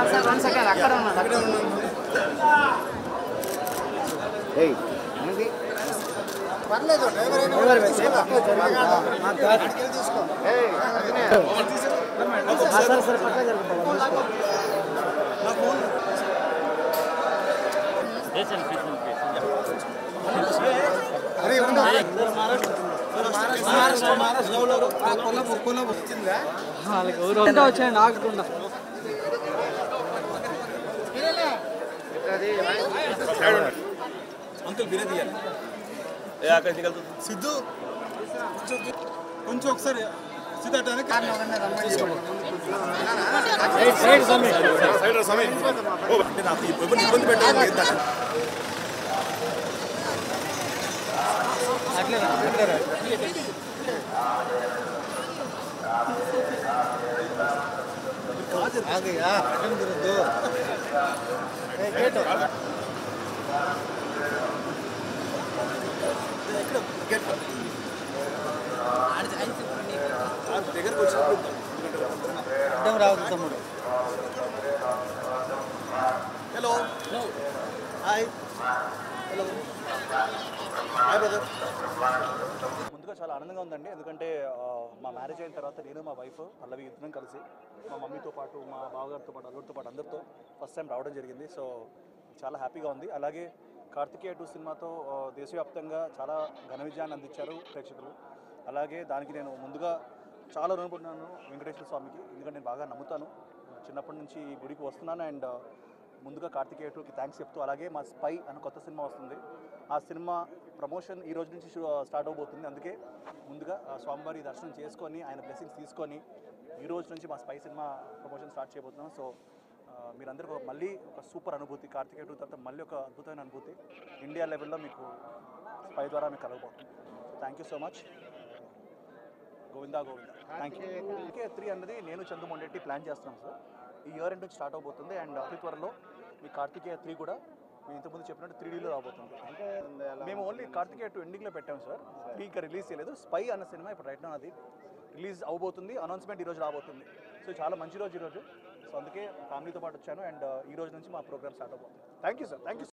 Sir one second అక్కడ ఉన్నాను ఏయ్ ఏంది? పర్లేదు డ్రైవర్ ఏయ్, అదినే. సరే సరే పక్కన జరుగుతుంది అరే వచ్చాయండి ఆగకుండా అది అంకుల్ బిరే తీయాలి సిద్ధు కొంచెం- కొంచెం ఒకసారి సిద్ధు అటానికి సైడ్ రా సమీర్. ఓ, నాకు ఇప్పుడు ఇబ్బంది పెట్టాలి దగ్గరకు వచ్చినప్పుడు అడ్డం రావద్దు తమ్ముడు hello hi hello hi brother ముందుగా చాలా ఆనందంగా ఉందండి ఎందుకంటే ఆ, మా మ్యారేజ్ అయిన తర్వాత నేను మా వైఫ్ పల్లవి ఇద్దరం కలిసి మా మమ్మీతో పాటు మా బావగారితో పాటు అల్లుడితో పాటు అందరితో ఫస్ట్ టైం రావడం జరిగింది సో చాలా హ్యాపీగా ఉంది అలాగే కార్తికేయ టూ సినిమాతో ఆ, దేశవ్యాప్తంగా చాలా ఘన విజయాన్ని అందించారు ప్రేక్షకులు అలాగే దానికి నేను ముందుగా చాలా రుణపడినాను వెంకటేశ్వర స్వామికి ఎందుకంటే నేను బాగా నమ్ముతాను చిన్నప్పటి నుంచి ఈ గుడికి వస్తున్నాను అండ్ ముందుగా కార్తికేయ టూకి థ్యాంక్స్ చెప్తూ అలాగే మా స్పై అని కొత్త సినిమా వస్తుంది ఆ సినిమా ప్రమోషన్ ఈ రోజు నుంచి షూ- స్టార్ట్ అవబోతుంది అందుకే ముందుగా ఆ స్వామివారి దర్శనం చేసుకొని ఆయన బ్లెస్సింగ్స్ తీసుకొని ఈ రోజు నుంచి మా స్పై సినిమా ప్రమోషన్ స్టార్ట్ చేయబోతున్నాం సో ఆ, మీరందరూ ఒక- మళ్ళీ ఒక సూపర్ అనుభూతి కార్తికేయ టూ తర్వాత మళ్ళీ ఒక అద్భుతమైన అనుభూతి ఇండియా లెవెల్లో మీకు స్పై ద్వారా మీకు కలగబోతుంది thank you so much Govinda Govinda thank you okay three అన్నది నేను చంద్రమోహన్ ప్లాన్ చేస్తున్నాం సార్ ఈ ఇయర్ ఎండ్ నుంచి స్టార్ట్ అవబోతుంది అండ్ అతి త్వరలో మీ కార్తికేయ త్రీ కూడా మేము ఇంతకుముందు చెప్పినట్టు త్రీ డీలో రాబోతుంది మేము ఓన్లీ కార్తికేయ టూ ఎండింగ్లో పెట్టాం సార్ త్రీ ఇంకా రిలీజ్ చేయలేదు స్పై అన్న సినిమా ఇప్పుడు రైట్ అది రిలీజ్ అవబోతుంది అనౌన్స్మెంట్ ఈ రోజు రాబోతుంది సో చాలా మంచి రోజు ఈరోజు సో అందుకే ఫ్యామిలీతో పాటు వచ్చాను అండ్ ఈ రోజు నుంచి మా ప్రోగ్రామ్ స్టార్ట్ అవబోతుంది thank you sir thank you